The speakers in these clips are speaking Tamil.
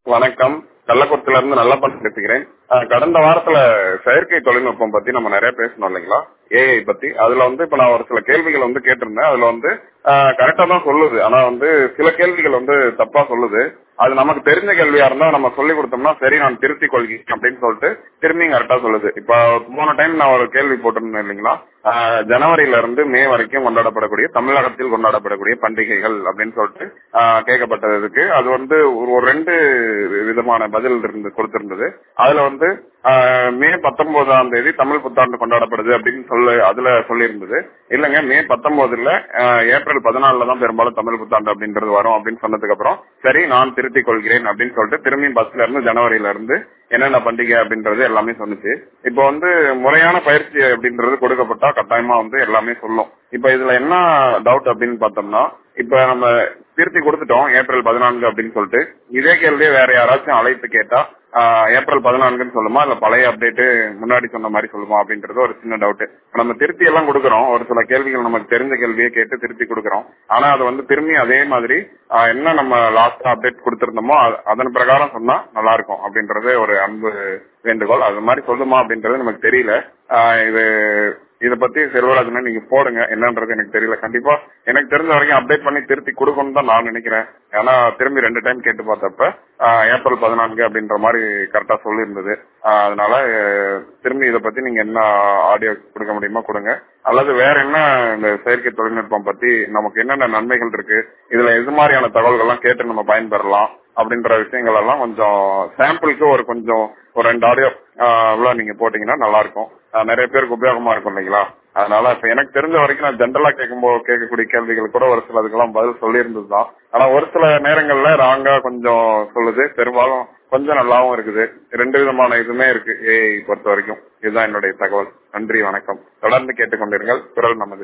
வணக்கம் கள்ளக்குறிச்சில இருந்து நல்லா பண்ணி பேசுகிறேன் அஹ் கடந்த வாரத்துல செயற்கை தொழில்நுட்பம் பத்தி நம்ம நிறைய பேசணும் இல்லைங்களா ஏஐ பத்தி அதுல வந்து இப்ப நான் ஒரு சில கேள்விகள் வந்து கேட்டிருந்தேன் அதுல வந்து கரெக்டா தான் சொல்லுது ஆனா வந்து சில கேள்விகள் வந்து தப்பா சொல்லுது அது நமக்கு தெரிஞ்ச கேள்வியா இருந்தா நம்ம சொல்லி கொடுத்தோம்னா சரி நான் திருத்திக் கொள்கிறேன் அப்படின்னு சொல்லிட்டு திரும்பியும் கரெக்டா சொல்லுது இப்ப போன டைம் நான் ஒரு கேள்வி போட்டிருந்தேன் இல்லைங்களா ஆஹ் ஜனவரியில இருந்து மே வரைக்கும் கொண்டாடப்படக்கூடிய தமிழகத்தில் கொண்டாடப்படக்கூடிய பண்டிகைகள் அப்படின்னு சொல்லிட்டு ஆஹ் கேட்கப்பட்டதுக்கு அது வந்து ஒரு ஒரு ரெண்டு விதமான பதில் இருந்து கொடுத்திருந்தது அதுல வந்து ஆஹ் மே பத்தொன்பதாம் தேதி தமிழ் புத்தாண்டு கொண்டாடப்படுது அப்படின்னு சொல்லு அதுல சொல்லியிருந்தது இல்லங்க மே பத்தொன்பதுல ஆஹ் ஏப்ரல் பதினாலுல தான் பெரும்பாலும் தமிழ் புத்தாண்டு அப்படின்றது வரும் அப்படின்னு சொன்னதுக்கு அப்புறம் சரி நான் திருத்திக் கொள்கிறேன் அப்படின்னு சொல்லிட்டு திரும்பியும் பஸ்ல இருந்து ஜனவரியில இருந்து என்னென்ன பண்டிகை அப்படின்றது எல்லாமே சொன்னுச்சு இப்போ வந்து முறையான பயிற்சி அப்படின்றது கொடுக்கப்பட்டா கட்டாயமா வந்து எல்லாமே சொல்லும் இப்ப இதுல என்ன டவுட் அப்படின்னு பார்த்தோம்னா இப்ப நம்ம திருத்தி கொடுத்துட்டோம் ஏப்ரல் பதினான்கு அப்படின்னு சொல்லிட்டு இதே கேள்வியே வேற யாராச்சும் அழைத்து கேட்டா ஏப்ரல் பதினான்குன்னு சொல்லுமா இல்ல பழைய அப்டேட் முன்னாடி சொன்ன மாதிரி சொல்லுமா அப்படின்றது ஒரு சின்ன டவுட் நம்ம திருத்தி எல்லாம் கொடுக்கறோம் ஒரு சில கேள்விகள் நமக்கு தெரிஞ்ச கேள்வியை கேட்டு திருத்தி கொடுக்கறோம் ஆனா அது வந்து திரும்பி அதே மாதிரி என்ன நம்ம லாஸ்டா அப்டேட் கொடுத்திருந்தோமோ அதன் பிரகாரம் சொன்னா நல்லா இருக்கும் அப்படின்றது ஒரு அன்பு வேண்டுகோள் அது மாதிரி சொல்லுமா அப்படின்றது நமக்கு தெரியல இது இத பத்தி செல்வராஜன் நீங்க போடுங்க என்னன்றது எனக்கு தெரியல கண்டிப்பா எனக்கு தெரிஞ்ச வரைக்கும் அப்டேட் பண்ணி திருத்தி கொடுக்கணும் தான் நான் நினைக்கிறேன் ஏன்னா திரும்பி ரெண்டு டைம் கேட்டு பார்த்தப்ப ஏப்ரல் பதினான்கு அப்படின்ற மாதிரி கரெக்டா சொல்லியிருந்தது அதனால திரும்பி இதை பத்தி நீங்க என்ன ஆடியோ கொடுக்க முடியுமோ கொடுங்க அல்லது வேற என்ன இந்த செயற்கை தொழில்நுட்பம் பத்தி நமக்கு என்னென்ன நன்மைகள் இருக்கு இதுல எது மாதிரியான தகவல்கள்லாம் கேட்டு நம்ம பயன்பெறலாம் அப்படின்ற விஷயங்கள் எல்லாம் கொஞ்சம் சாம்பிளுக்கு ஒரு கொஞ்சம் ஒரு ரெண்டு ஆடியோ இவ்வளவு நீங்க போட்டீங்கன்னா நல்லா இருக்கும் நிறைய பேருக்கு உபயோகமா இருக்கும் இல்லைங்களா அதனால இப்ப எனக்கு தெரிஞ்ச வரைக்கும் நான் ஜென்ரலா கேட்கும்போது கேட்கக்கூடிய கேள்விகள் கூட ஒரு சில அதுக்கெல்லாம் பதில் சொல்லியிருந்தது தான் ஆனா ஒரு சில நேரங்கள்ல ராங்கா கொஞ்சம் சொல்லுது பெரும்பாலும் கொஞ்சம் நல்லாவும் இருக்குது ரெண்டு விதமான இதுமே இருக்கு ஏஐ பொறுத்த வரைக்கும் இதுதான் என்னுடைய தகவல் நன்றி வணக்கம் தொடர்ந்து கேட்டுக்கொண்டிருங்கள் குரல் நமது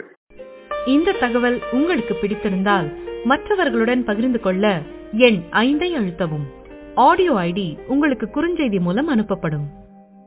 இந்த தகவல் உங்களுக்கு பிடித்திருந்தால் மற்றவர்களுடன் பகிர்ந்து கொள்ள எண் ஐந்தை அழுத்தவும் ஆடியோ ஐடி உங்களுக்கு குறுஞ்செய்தி மூலம் அனுப்பப்படும்